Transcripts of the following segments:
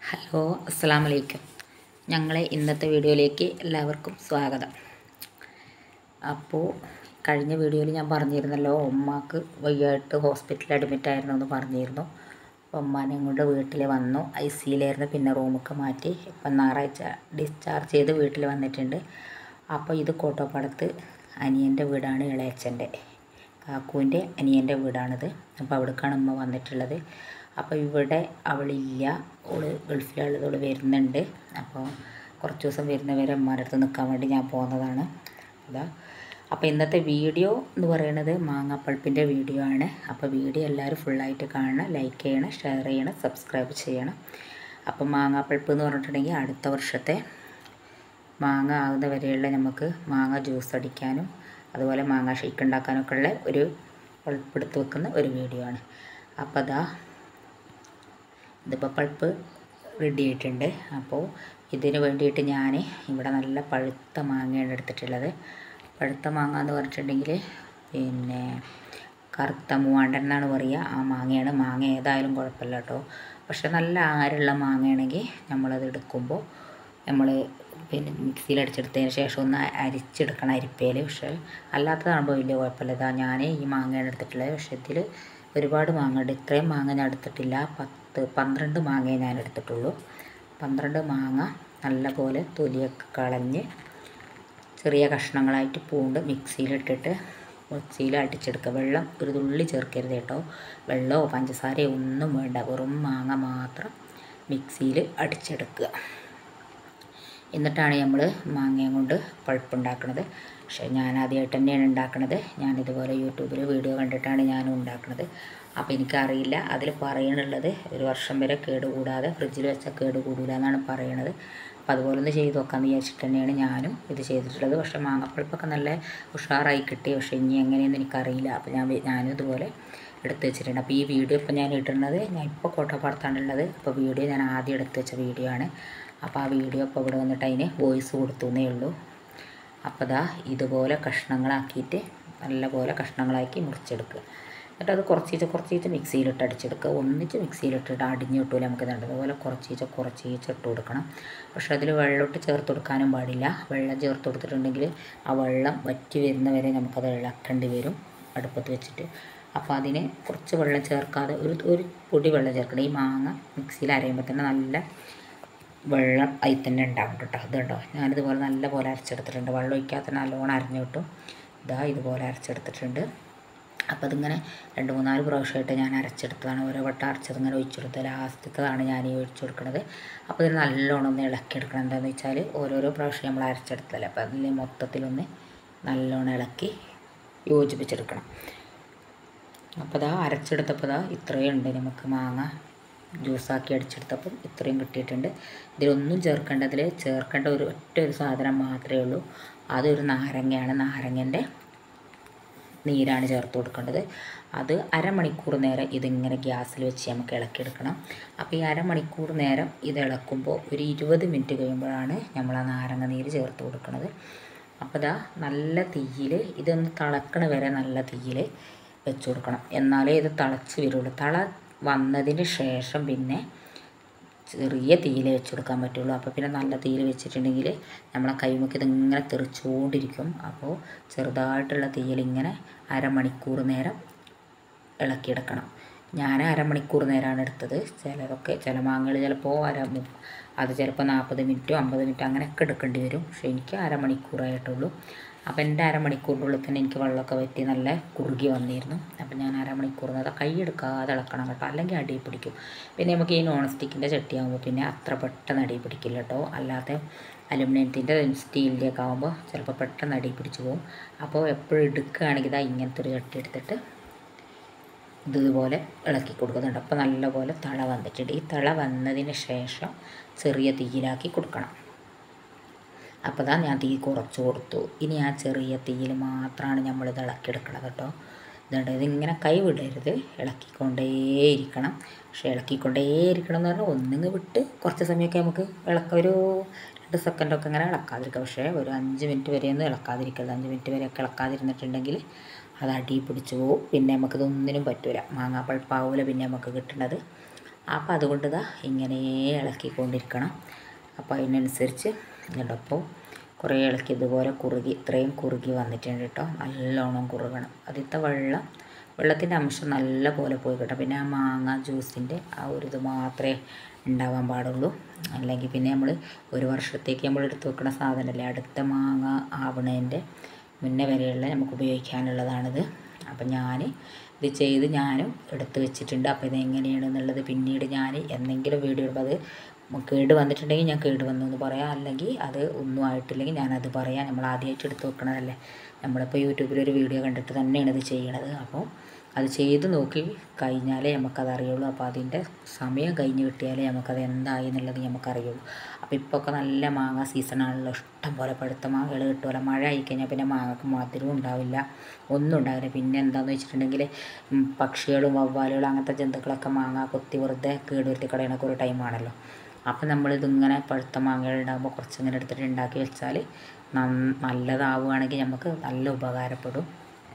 hello അസ്സാം വലൈക്കും ഞങ്ങളെ ഇന്നത്തെ വീഡിയോയിലേക്ക് എല്ലാവർക്കും സ്വാഗതം അപ്പോൾ കഴിഞ്ഞ വീഡിയോയിൽ ഞാൻ പറഞ്ഞിരുന്നല്ലോ ഉമ്മാക്ക് വയ്യായിട്ട് ഹോസ്പിറ്റലിൽ അഡ്മിറ്റ് ആയിരുന്നു എന്ന് പറഞ്ഞിരുന്നു അപ്പോൾ ഉമ്മാനെയും കൊണ്ട് വീട്ടിൽ വന്നു ഐ സിയിലായിരുന്നു പിന്നെ റൂമൊക്കെ മാറ്റി ഇപ്പം ഞായറാഴ്ച ഡിസ്ചാർജ് ചെയ്ത് വീട്ടിൽ വന്നിട്ടുണ്ട് അപ്പോൾ ഇത് കോട്ടോപ്പാടത്ത് അനിയൻ്റെ വീടാണ് ഇളയച്ചൻ്റെ കാക്കുവിൻ്റെ അനിയൻ്റെ വീടാണിത് അപ്പോൾ അവിടേക്കാണ് ഉമ്മ വന്നിട്ടുള്ളത് അപ്പോൾ ഇവിടെ അവളില്ല ഓള് ഗൾഫിലുള്ളത് ഓള് വരുന്നുണ്ട് അപ്പോൾ കുറച്ച് ദിവസം വരുന്നവരെ അമ്മാരുടെ അടുത്ത് നിൽക്കാൻ വേണ്ടി ഞാൻ പോകുന്നതാണ് അതാ അപ്പോൾ ഇന്നത്തെ വീഡിയോ എന്ന് പറയുന്നത് മാങ്ങാപ്പൾപ്പിൻ്റെ വീഡിയോ ആണ് അപ്പോൾ വീഡിയോ എല്ലാവരും ഫുള്ളായിട്ട് കാണണം ലൈക്ക് ചെയ്യണം ഷെയർ ചെയ്യണം സബ്സ്ക്രൈബ് ചെയ്യണം അപ്പോൾ മാങ്ങാപ്പൾപ്പ് എന്ന് പറഞ്ഞിട്ടുണ്ടെങ്കിൽ അടുത്ത വർഷത്തെ മാങ്ങ ആകുന്ന വരെയുള്ള നമുക്ക് മാങ്ങ ജ്യൂസ് അടിക്കാനും അതുപോലെ മാങ്ങ ഷേക്ക് ഉണ്ടാക്കാനൊക്കെ ഉള്ള ഒരു പൾപ്പെടുത്ത് വെക്കുന്ന ഒരു വീഡിയോ ആണ് അപ്പോൾ അതാ ഇതിപ്പോൾ പൾപ്പ് റെഡി ആയിട്ടുണ്ട് അപ്പോൾ ഇതിന് വേണ്ടിയിട്ട് ഞാൻ ഇവിടെ നല്ല പഴുത്ത മാങ്ങയാണ് എടുത്തിട്ടുള്ളത് പഴുത്ത മാങ്ങ എന്ന് പറഞ്ഞിട്ടുണ്ടെങ്കിൽ പിന്നെ കറുത്ത മൂവാണ്ടൻ എന്നാണ് പറയുക ആ മാങ്ങയാണ് മാങ്ങ ഏതായാലും കുഴപ്പമില്ല കേട്ടോ പക്ഷെ നല്ല ആരുള്ള മാങ്ങയാണെങ്കിൽ നമ്മളത് എടുക്കുമ്പോൾ നമ്മൾ പിന്നെ മിക്സിയിൽ അടിച്ചെടുത്തതിന് ശേഷം ഒന്ന് അരിച്ചെടുക്കണം അരിപ്പയിൽ പക്ഷേ അല്ലാത്തതാകുമ്പോൾ വലിയ കുഴപ്പമില്ല ഇതാ ഞാൻ ഈ മാങ്ങയാണ് എടുത്തിട്ടുള്ളത് പക്ഷേ ഇതിൽ ഒരുപാട് മാങ്ങ ഉണ്ട് ഇത്രയും മാങ്ങ ഞാൻ എടുത്തിട്ടില്ല പത്ത് പന്ത്രണ്ട് മാങ്ങയെ ഞാൻ എടുത്തിട്ടുള്ളൂ പന്ത്രണ്ട് മാങ്ങ നല്ലപോലെ തൊലിയൊക്കെ കളഞ്ഞ് ചെറിയ കഷ്ണങ്ങളായിട്ട് പൂണ്ട് മിക്സിയിലിട്ടിട്ട് മിക്സിയിൽ അടിച്ചെടുക്കുക വെള്ളം ഒരു തുള്ളി ചേർക്കരുത് കേട്ടോ വെള്ളമോ പഞ്ചസാരയോ ഒന്നും വേണ്ട വെറും മാങ്ങ മാത്രം മിക്സിയിൽ അടിച്ചെടുക്കുക എന്നിട്ടാണ് നമ്മൾ മാങ്ങയും കൊണ്ട് പഴുപ്പുണ്ടാക്കുന്നത് പക്ഷേ ഞാൻ ആദ്യമായിട്ട് തന്നെയാണ് ഉണ്ടാക്കുന്നത് ഞാനിതുപോലെ യൂട്യൂബിൽ വീഡിയോ കണ്ടിട്ടാണ് ഞാനും ഉണ്ടാക്കുന്നത് അപ്പോൾ എനിക്കറിയില്ല അതിൽ പറയണുള്ളത് ഒരു വർഷം വരെ കേടുകൂടാതെ ഫ്രിഡ്ജിൽ വെച്ചാൽ കേടുകൂടില്ല എന്നാണ് പറയണത് അപ്പോൾ അതുപോലെ ഒന്ന് ചെയ്ത് നോക്കാമെന്ന് വിചാരിച്ചിട്ട് തന്നെയാണ് ഞാനും ഇത് ചെയ്തിട്ടുള്ളത് പക്ഷേ മാങ്ങപ്പഴുപ്പൊക്കെ നല്ല ഉഷാറായി കിട്ടി പക്ഷേ ഇനി എങ്ങനെയെന്ന് എനിക്കറിയില്ല അപ്പോൾ ഞാൻ ഞാനും ഇതുപോലെ എടുത്ത് വെച്ചിട്ടുണ്ട് അപ്പോൾ ഈ വീഡിയോ ഇപ്പോൾ ഞാൻ ഇടുന്നത് ഞാൻ ഇപ്പോൾ കോട്ടപ്പാടത്താണുള്ളത് അപ്പോൾ വീഡിയോ ഞാൻ ആദ്യം എടുത്ത് വെച്ച വീഡിയോ ആണ് അപ്പോൾ ആ വീഡിയോ ഇപ്പോൾ ഇവിടെ വന്നിട്ട് അതിന് വോയിസ് കൊടുത്തു എന്നേ ഉള്ളൂ അപ്പോൾ ദാ ഇതുപോലെ കഷ്ണങ്ങളാക്കിയിട്ട് നല്ലപോലെ കഷ്ണങ്ങളാക്കി മുറിച്ചെടുക്കുക എന്നിട്ട് അത് കുറച്ചീച്ച കുറച്ചീച്ച മിക്സിയിലിട്ട് അടിച്ചെടുക്കുക ഒന്നിച്ച് മിക്സിയിലിട്ടിട്ട് അടിഞ്ഞ് കിട്ടൂല നമുക്ക് ഇതുണ്ട് അതുപോലെ കുറച്ചീച്ച കുറച്ചീച്ച ഇട്ട് കൊടുക്കണം പക്ഷെ അതിൽ വെള്ളമിട്ട് ചേർത്ത് കൊടുക്കാനും പാടില്ല വെള്ളം ചേർത്ത് കൊടുത്തിട്ടുണ്ടെങ്കിൽ ആ വെള്ളം വറ്റി വരുന്നവരെ നമുക്കത് ഇളക്കേണ്ടി വരും അടുപ്പത്ത് വെച്ചിട്ട് അപ്പോൾ അതിന് കുറച്ച് വെള്ളം ചേർക്കാതെ ഒരു ഒരു പൊടി വെള്ളം ചേർക്കണം ഈ മാങ്ങ മിക്സിയിൽ അരയുമ്പോൾ തന്നെ നല്ല വെള്ളം അതിൽ തന്നെ ഉണ്ടാവും കേട്ടോ ഇതുണ്ടോ ഞാനിതുപോലെ നല്ല പോലെ അരച്ചെടുത്തിട്ടുണ്ട് വെള്ളം ഒഴിക്കാത്ത നല്ലോണം അരഞ്ഞു കിട്ടും ഇതാ ഇതുപോലെ അരച്ചെടുത്തിട്ടുണ്ട് അപ്പോൾ അതിങ്ങനെ രണ്ട് മൂന്നാല് പ്രാവശ്യമായിട്ട് ഞാൻ അരച്ചെടുത്തതാണ് ഓരോ വട്ടം അരച്ചത് ഇങ്ങനെ ഒഴിച്ചെടുത്ത് ലാസ്റ്റത്തതാണ് ഞാൻ ഈ ഒഴിച്ചു കൊടുക്കുന്നത് അപ്പോൾ ഇത് നല്ലോണം ഒന്ന് ഇളക്കിയെടുക്കണം എന്താണെന്ന് വെച്ചാൽ ഓരോരോ പ്രാവശ്യം നമ്മൾ അരച്ചെടുത്തല്ലേ അപ്പോൾ അതിൽ മൊത്തത്തിലൊന്ന് നല്ലോണം ഇളക്കി യോജിപ്പിച്ചെടുക്കണം അപ്പോൾ ഇതാ അരച്ചെടുത്തപ്പോൾ ഇതാ ഇത്രയും ഉണ്ട് നമുക്ക് മാങ്ങ ജ്യൂസാക്കി അടിച്ചെടുത്തപ്പം ഇത്രയും കിട്ടിയിട്ടുണ്ട് ഇതിലൊന്നും ചേർക്കേണ്ടതിൽ ചേർക്കേണ്ട ഒരു ഒറ്റ ഒരു സാധനം മാത്രമേ ഉള്ളൂ അതൊരു നാരങ്ങയാണ് നാരങ്ങൻ്റെ നീരാണ് ചേർത്ത് കൊടുക്കേണ്ടത് അത് അരമണിക്കൂർ നേരം ഇതിങ്ങനെ ഗ്യാസിൽ വെച്ച് നമുക്ക് ഇളക്കിയെടുക്കണം അപ്പോൾ ഈ അരമണിക്കൂർ നേരം ഇത് ഇളക്കുമ്പോൾ ഒരു ഇരുപത് മിനിറ്റ് കഴിയുമ്പോഴാണ് നമ്മൾ ആ നാരങ്ങ നീര് ചേർത്ത് കൊടുക്കുന്നത് അപ്പോൾ ഇതാ നല്ല തീയിൽ ഇതൊന്ന് തിളക്കണ വരെ നല്ല തീയിൽ വെച്ച് കൊടുക്കണം എന്നാലേ ഇത് തിളച്ച് വരുള്ളൂ തള വന്നതിന് ശേഷം പിന്നെ ചെറിയ തീയിൽ വെച്ച് കൊടുക്കാൻ പറ്റുള്ളൂ അപ്പോൾ പിന്നെ നല്ല തീയിൽ വെച്ചിട്ടുണ്ടെങ്കിൽ നമ്മളെ കൈമുക്ക് ഇതിങ്ങനെ തെറിച്ചുകൊണ്ടിരിക്കും അപ്പോൾ ചെറുതായിട്ടുള്ള തീയിൽ ഇങ്ങനെ അരമണിക്കൂർ നേരം ഇളക്കിയെടുക്കണം ഞാൻ അരമണിക്കൂർ നേരമാണ് എടുത്തത് ചിലതൊക്കെ ചില മാങ്ങകൾ ചിലപ്പോൾ അര അത് ചിലപ്പോൾ നാൽപ്പത് മിനിറ്റോ അമ്പത് മിനിറ്റോ അങ്ങനെയൊക്കെ എടുക്കേണ്ടി വരും പക്ഷേ എനിക്ക് അരമണിക്കൂറായിട്ടുള്ളൂ അപ്പോൾ എൻ്റെ അരമണിക്കൂറിൻ്റെ ഉള്ളിൽ തന്നെ എനിക്ക് വെള്ളമൊക്കെ വറ്റി നല്ല കുറുകി വന്നിരുന്നു അപ്പോൾ ഞാൻ അരമണിക്കൂർ നേരം കൈ എടുക്കാതെ ഇളക്കണം കേട്ടോ അല്ലെങ്കിൽ അടി പിടിക്കും പിന്നെ നമുക്ക് ഈ നോൺ സ്റ്റിക്കിൻ്റെ ചട്ടിയാകുമ്പോൾ പിന്നെ അത്ര പെട്ടെന്ന് അടി പിടിക്കില്ല കേട്ടോ അല്ലാതെ അലുമിനിയത്തിൻ്റെ സ്റ്റീലിൻ്റെ ഒക്കെ ആകുമ്പോൾ ചിലപ്പോൾ പെട്ടെന്ന് അടി പിടിച്ച് പോകും അപ്പോൾ എപ്പോഴും എടുക്കുകയാണെങ്കിൽ ഇതാ ഇങ്ങനത്തെ ഒരു ചട്ടി എടുത്തിട്ട് ഇതുപോലെ ഇളക്കി കൊടുക്കുന്നുണ്ട് അപ്പോൾ നല്ലപോലെ തള വന്നിട്ടുണ്ട് ഈ തള വന്നതിന് ശേഷം ചെറിയ തീയിലാക്കി കൊടുക്കണം അപ്പോൾ ഇതാ ഞാൻ തീ കുറച്ച് കൊടുത്തു ഇനി ആ ചെറിയ തീയിൽ മാത്രമാണ് നമ്മളിത് ഇളക്കിയെടുക്കണം കേട്ടോ ഇതുണ്ട് ഇതിങ്ങനെ കൈ വിടരുത് ഇളക്കിക്കൊണ്ടേയിരിക്കണം പക്ഷേ ഇളക്കിക്കൊണ്ടേയിരിക്കണം എന്ന് പറഞ്ഞാൽ ഒന്നിങ്ങ് വിട്ട് കുറച്ച് സമയമൊക്കെ നമുക്ക് ഇളക്ക ഒരു രണ്ട് സെക്കൻഡൊക്കെ ഇങ്ങനെ ഇളക്കാതിരിക്കുക പക്ഷേ ഒരു അഞ്ച് മിനിറ്റ് വരെയൊന്നും ഇളക്കാതിരിക്കരുത് അഞ്ച് മിനിറ്റ് വരെയൊക്കെ ഇളക്കാതിരുന്നിട്ടുണ്ടെങ്കിൽ അത് അടി പിടിച്ച് പോവും പിന്നെ നമുക്കിതൊന്നിനും പറ്റില്ല മാങ്ങാപ്പഴുപ്പാവൂല പിന്നെ നമുക്ക് കിട്ടുന്നത് അപ്പോൾ അതുകൊണ്ട് ഇതാ ഇങ്ങനെ ഇളക്കിക്കൊണ്ടിരിക്കണം അപ്പോൾ അതിനനുസരിച്ച് ഇതപ്പോൾ കുറേ ഇളക്കി ഇതുപോലെ കുറുകി ഇത്രയും കുറുകി വന്നിട്ടുണ്ട് കേട്ടോ നല്ലോണം കുറുകണം അതിലത്തെ വെള്ളം വെള്ളത്തിൻ്റെ അംശം നല്ല പോലെ പോയി കേട്ടോ പിന്നെ ആ മാങ്ങ ജ്യൂസിൻ്റെ ആ ഒരു ഇത് മാത്രമേ ഉണ്ടാവാൻ പാടുള്ളൂ അല്ലെങ്കിൽ പിന്നെ നമ്മൾ ഒരു വർഷത്തേക്ക് നമ്മൾ എടുത്ത് വെക്കുന്ന സാധനമല്ലേ അടുത്ത മാങ്ങ ആവണതിൻ്റെ മുന്നേ വരെയുള്ള നമുക്ക് ഉപയോഗിക്കാനുള്ളതാണിത് അപ്പം ഞാൻ ഇത് ചെയ്ത് ഞാനും എടുത്ത് വെച്ചിട്ടുണ്ട് അപ്പോൾ ഇത് എങ്ങനെയാണെന്നുള്ളത് പിന്നീട് ഞാൻ എന്തെങ്കിലും വീഡിയോ ഇടുമ്പോൾ അത് കേട് വന്നിട്ടുണ്ടെങ്കിൽ ഞാൻ കേട് വന്നു എന്ന് പറയാം അല്ലെങ്കിൽ അത് ഒന്നും ആയിട്ടില്ലെങ്കിൽ ഞാനത് പറയാം നമ്മൾ ആദ്യമായിട്ട് എടുത്ത് വെക്കണതല്ലേ നമ്മളിപ്പോൾ യൂട്യൂബിൽ ഒരു വീഡിയോ കണ്ടിട്ട് തന്നെയാണ് ഇത് ചെയ്യണത് അപ്പോൾ അത് ചെയ്ത് നോക്കി കഴിഞ്ഞാലേ നമുക്കത് അറിയുള്ളൂ അപ്പോൾ അതിൻ്റെ സമയം കഴിഞ്ഞ് കിട്ടിയാലേ നമുക്കത് എന്തായി എന്നുള്ളത് നമുക്കറിയുള്ളൂ അപ്പോൾ ഇപ്പോൾ ഒക്കെ നല്ല മാങ്ങ സീസണാണല്ലോ ഇഷ്ടം പോലെ പഴുത്ത മാങ്ങകൾ കിട്ടുമല്ലോ മഴ ആയിക്കഴിഞ്ഞാൽ പിന്നെ മാങ്ങക്ക് മധുരവും ഉണ്ടാവില്ല ഒന്നും ഉണ്ടാവില്ല പിന്നെ എന്താണെന്ന് വെച്ചിട്ടുണ്ടെങ്കിൽ ഉം, പക്ഷികളും വവ്വാലുകളും അങ്ങനത്തെ ജന്തുക്കളൊക്കെ മാങ്ങ കൊത്തി വെറുതെ കേടുവരുത്തി കളയണൊക്കെ ഒരു ടൈമാണല്ലോ അപ്പോൾ നമ്മളിതിങ്ങനെ പഴുത്ത മാങ്ങകൾ ഉണ്ടാകുമ്പോൾ കുറച്ചിങ്ങനെ എടുത്തിട്ട് ഉണ്ടാക്കി വെച്ചാൽ നന്ന- നല്ലതാവുകയാണെങ്കിൽ നമുക്ക് നല്ല ഉപകാരപ്പെടും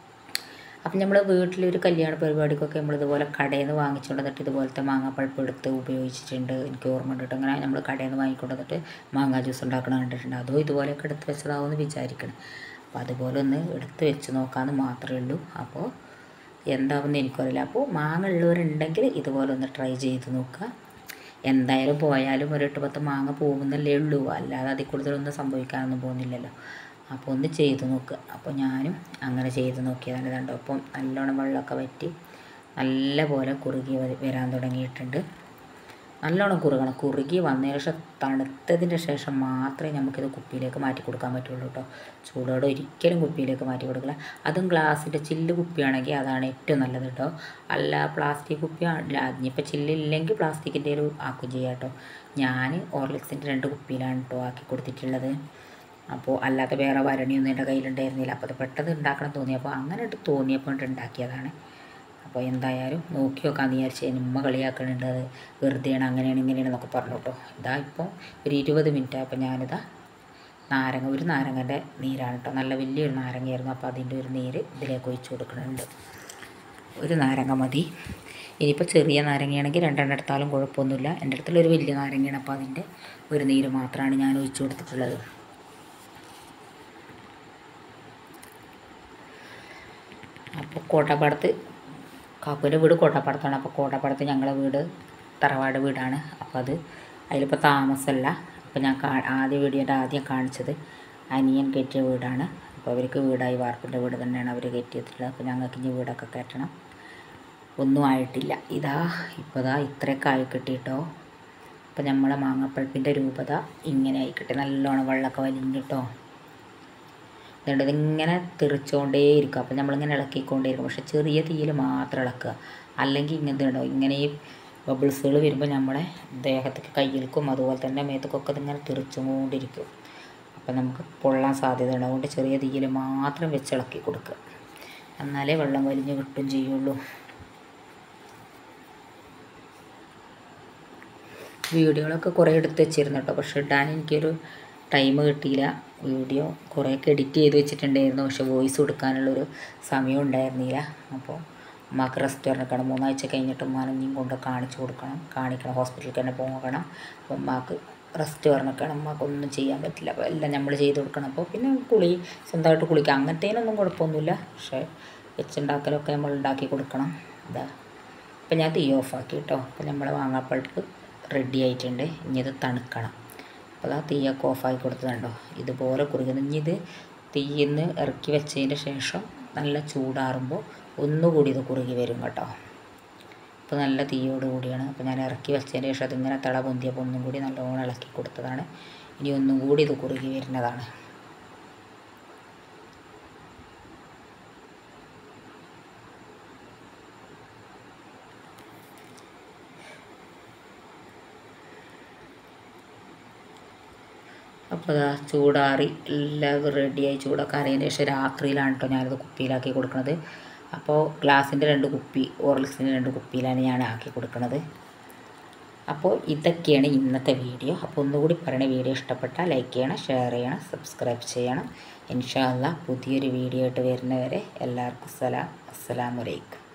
അപ്പം നമ്മൾ വീട്ടിലൊരു കല്യാണ പരിപാടിക്കൊക്കെ നമ്മൾ ഇതുപോലെ കടയിൽ നിന്ന് വാങ്ങിച്ചുകൊണ്ട് വന്നിട്ട് ഇതുപോലത്തെ മാങ്ങാപ്പഴുപ്പ് എടുത്ത് ഉപയോഗിച്ചിട്ടുണ്ട് എനിക്ക് ഓർമ്മ ഉണ്ട് കേട്ടോ അങ്ങനെ നമ്മൾ കടയിൽ നിന്ന് വാങ്ങിക്കൊണ്ട് വന്നിട്ട് മാങ്ങാ ജ്യൂസ് ഉണ്ടാക്കണ കണ്ടിട്ടുണ്ട് അതോ ഇതുപോലെയൊക്കെ എടുത്ത് വെച്ചതാവുമെന്ന് വിചാരിക്കണം അപ്പോൾ അതുപോലെ ഒന്ന് എടുത്ത് വെച്ച് നോക്കാമെന്ന് മാത്രമേ ഉള്ളൂ അപ്പോൾ എന്താവുമെന്ന് എനിക്കറിയില്ല അപ്പോൾ മാങ്ങ ഉള്ളവരുണ്ടെങ്കിൽ ഇതുപോലെ ഒന്ന് ട്രൈ ചെയ്ത് നോക്കുക എന്തായാലും പോയാലും ഒരു എട്ട് പത്ത് മാങ്ങ പോകുന്നല്ലേ ഉള്ളൂ അല്ലാതെ അതിൽ കൂടുതലൊന്നും സംഭവിക്കാനൊന്നും പോകുന്നില്ലല്ലോ അപ്പോൾ ഒന്ന് ചെയ്ത് നോക്കുക അപ്പോൾ ഞാനും അങ്ങനെ ചെയ്ത് നോക്കിയതാണ് കണ്ടോ അപ്പം നല്ലോണം വെള്ളമൊക്കെ വറ്റി നല്ല പോലെ കുറുകി വ- വരാൻ തുടങ്ങിയിട്ടുണ്ട് നല്ലോണം കുറുകണം കുറുകി വന്നതിന് ശേഷം തണുത്തതിൻ്റെ ശേഷം മാത്രമേ നമുക്കിത് കുപ്പിയിലേക്ക് മാറ്റി കൊടുക്കാൻ പറ്റുള്ളൂ കേട്ടോ ചൂടോടെ ഒരിക്കലും കുപ്പിയിലേക്ക് മാറ്റി കൊടുക്കില്ല അതും ഗ്ലാസിൻ്റെ ചില്ല് കുപ്പിയാണെങ്കിൽ അതാണ് ഏറ്റവും നല്ലത് കേട്ടോ അല്ല പ്ലാസ്റ്റിക് കുപ്പി ഇനിയിപ്പോൾ ചില്ലില്ലെങ്കിൽ പ്ലാസ്റ്റിക്കിൻ്റെ ഒരു ആക്കും ചെയ്യാം കേട്ടോ ഞാൻ ഓർലിക്സിൻ്റെ രണ്ട് കുപ്പിയിലാണ് കേട്ടോ ആക്കി കൊടുത്തിട്ടുള്ളത് അപ്പോൾ അല്ലാതെ വേറെ വരണിയൊന്നും എൻ്റെ കയ്യിലുണ്ടായിരുന്നില്ല അപ്പോൾ അത് പെട്ടെന്ന് ഉണ്ടാക്കണം തോന്നി അപ്പോൾ അങ്ങനെ ഇട്ട് തോന്നിയപ്പോൾ ഇട്ട് ഉണ്ടാക്കിയതാണ് അപ്പോൾ എന്തായാലും നോക്കി നോക്കാമെന്ന് വിചാരിച്ച് ഉമ്മ കളിയാക്കണുണ്ട് അത് വെറുതെയാണ് അങ്ങനെയാണ് ഇങ്ങനെയാണ് എന്നൊക്കെ പറഞ്ഞു കേട്ടോ ഇതാ ഇപ്പോൾ ഒരു ഇരുപത് മിനിറ്റ് ആയപ്പോൾ ഞാനിതാ നാരങ്ങ ഒരു നാരങ്ങൻ്റെ നീരാണ് കേട്ടോ നല്ല വലിയൊരു നാരങ്ങയായിരുന്നു അപ്പോൾ അതിൻ്റെ ഒരു നീര് ഇതിലേക്ക് ഒഴിച്ച് കൊടുക്കുന്നുണ്ട് ഒരു നാരങ്ങ മതി ഇനിയിപ്പോൾ ചെറിയ നാരങ്ങയാണെങ്കിൽ രണ്ടെണ്ണം എടുത്താലും കുഴപ്പമൊന്നുമില്ല എൻ്റെ അടുത്തുള്ളൊരു വലിയ നാരങ്ങയാണ് അപ്പോൾ അതിൻ്റെ ഒരു നീര് മാത്രമാണ് ഞാൻ ഒഴിച്ചു കൊടുത്തിട്ടുള്ളത് അപ്പോൾ കോട്ടപ്പാടത്ത് കാക്കുവിൻ്റെ വീട് കോട്ടപ്പാടത്താണ് അപ്പോൾ കോട്ടപ്പാടത്ത് ഞങ്ങളെ വീട് തറവാട് വീടാണ് അപ്പോൾ അത് അതിലിപ്പോൾ താമസമല്ല അപ്പോൾ ഞാൻ കാ ആദ്യ വീഡിയോൻ്റെ ആദ്യം കാണിച്ചത് അനിയൻ കയറ്റിയ വീടാണ് അപ്പോൾ അവർക്ക് വീടായി വാർപ്പിൻ്റെ വീട് തന്നെയാണ് അവർ കയറ്റിയിട്ടുള്ളത് അപ്പോൾ ഞങ്ങൾക്ക് ഇനി വീടൊക്കെ കയറ്റണം ഒന്നും ആയിട്ടില്ല ഇതാ ഇപ്പോൾ ഇതാ ഇത്രയൊക്കെ ആയി കിട്ടിയിട്ടോ അപ്പോൾ നമ്മളെ മാങ്ങപ്പഴുപ്പിൻ്റെ രൂപത ഇങ്ങനെ ആയി കിട്ടി നല്ലോണം വെള്ളമൊക്കെ വലിഞ്ഞിട്ടോ അതുകൊണ്ട് ഇതിങ്ങനെ തെറിച്ചുകൊണ്ടേയിരിക്കും അപ്പോൾ നമ്മളിങ്ങനെ ഇളക്കിക്കൊണ്ടേയിരിക്കും പക്ഷെ ചെറിയ തീയിൽ മാത്രം ഇളക്കുക അല്ലെങ്കിൽ ഇങ്ങനത്തെ ഉണ്ടോ ഇങ്ങനെ ഈ ബബിൾസുകൾ വരുമ്പോൾ നമ്മളെ ദേഹത്തേക്ക് കയ്യിൽക്കും അതുപോലെ തന്നെ മേത്തക്കൊക്കെ ഇതിങ്ങനെ തെറിച്ചുകൊണ്ടിരിക്കും അപ്പോൾ നമുക്ക് പൊള്ളാൻ സാധ്യത ഉണ്ട് അതുകൊണ്ട് ചെറിയ തീയിൽ മാത്രം വെച്ച് ഇളക്കി കൊടുക്കുക എന്നാലേ വെള്ളം വലിഞ്ഞ് കിട്ടും ചെയ്യുള്ളൂ വീഡിയോകളൊക്കെ കുറേ എടുത്ത് വെച്ചിരുന്നു കേട്ടോ പക്ഷെ ഇടാൻ എനിക്കൊരു ടൈം കിട്ടിയില്ല വീഡിയോ കുറേയൊക്കെ എഡിറ്റ് ചെയ്ത് വെച്ചിട്ടുണ്ടായിരുന്നു പക്ഷെ വോയിസ് കൊടുക്കാനുള്ളൊരു സമയം ഉണ്ടായിരുന്നില്ല അപ്പോൾ ഉമ്മാക്ക് റെസ്റ്റോറൻറ്റ് മൂന്നാഴ്ച കഴിഞ്ഞിട്ട് ഉമ്മാനെയും കൊണ്ട് കാണിച്ചു കൊടുക്കണം കാണിക്കണം ഹോസ്പിറ്റലിൽ തന്നെ പോകണം അപ്പോൾ ഉമ്മാക്ക് റെസ്റ്റ് പറഞ്ഞൊക്കെയാണ് ഉമ്മാക്ക് ഒന്നും ചെയ്യാൻ പറ്റില്ല അപ്പോൾ എല്ലാം നമ്മൾ ചെയ്ത് കൊടുക്കണം അപ്പോൾ പിന്നെ കുളി സ്വന്തമായിട്ട് കുളിക്കുക അങ്ങനത്തേനൊന്നും കുഴപ്പമൊന്നുമില്ല പക്ഷേ വെച്ചുണ്ടാക്കലൊക്കെ നമ്മൾ ഉണ്ടാക്കി കൊടുക്കണം ഇതാ അപ്പോൾ ഞാൻ തീ ഓഫാക്കി കേട്ടോ അപ്പോൾ നമ്മൾ മാങ്ങാപ്പഴുപ്പ് റെഡി ആയിട്ടുണ്ട് ഇനി ഇത് തണുക്കണം അപ്പോൾ ആ തീയൊക്കെ ഓഫാക്കി കൊടുത്തതുണ്ടോ ഇതുപോലെ കുറുകുന്നു ഇനി ഇത് തീയിൽ നിന്ന് ഇറക്കി വെച്ചതിന് ശേഷം നല്ല ചൂടാറുമ്പോൾ ഒന്നുകൂടി ഇത് കുറുകി വരും കേട്ടോ ഇപ്പോൾ നല്ല തീയോട് കൂടിയാണ് അപ്പോൾ ഞാൻ ഇറക്കി വെച്ചതിന് ശേഷം അതിങ്ങനെ തള പൊന്തിയപ്പോൾ ഒന്നും കൂടി നല്ലോണം ഇളക്കി കൊടുത്തതാണ് ഇനി ഒന്നും കൂടി ഇത് കുറുകി വരുന്നതാണ് അപ്പോൾ അതാ ചൂടാറി എല്ലാം റെഡിയായി ചൂടൊക്കെ അറിയതിന് ശേഷം രാത്രിയിലാണ് കേട്ടോ ഞാനിത് കുപ്പിയിലാക്കി കൊടുക്കുന്നത് അപ്പോൾ ഗ്ലാസിൻ്റെ രണ്ട് കുപ്പി ഓർലിക്സിൻ്റെ രണ്ട് കുപ്പിയിലാണ് ഞാൻ ആക്കി കൊടുക്കുന്നത് അപ്പോൾ ഇതൊക്കെയാണ് ഇന്നത്തെ വീഡിയോ അപ്പോൾ ഒന്നുകൂടി പറയണ വീഡിയോ ഇഷ്ടപ്പെട്ടാൽ ലൈക്ക് ചെയ്യണം ഷെയർ ചെയ്യണം സബ്സ്ക്രൈബ് ചെയ്യണം ഇൻഷാ അല്ലാ പുതിയൊരു വീഡിയോ ആയിട്ട് വരുന്നവരെ എല്ലാവർക്കും സലാം അസ്സലാമലൈക്കും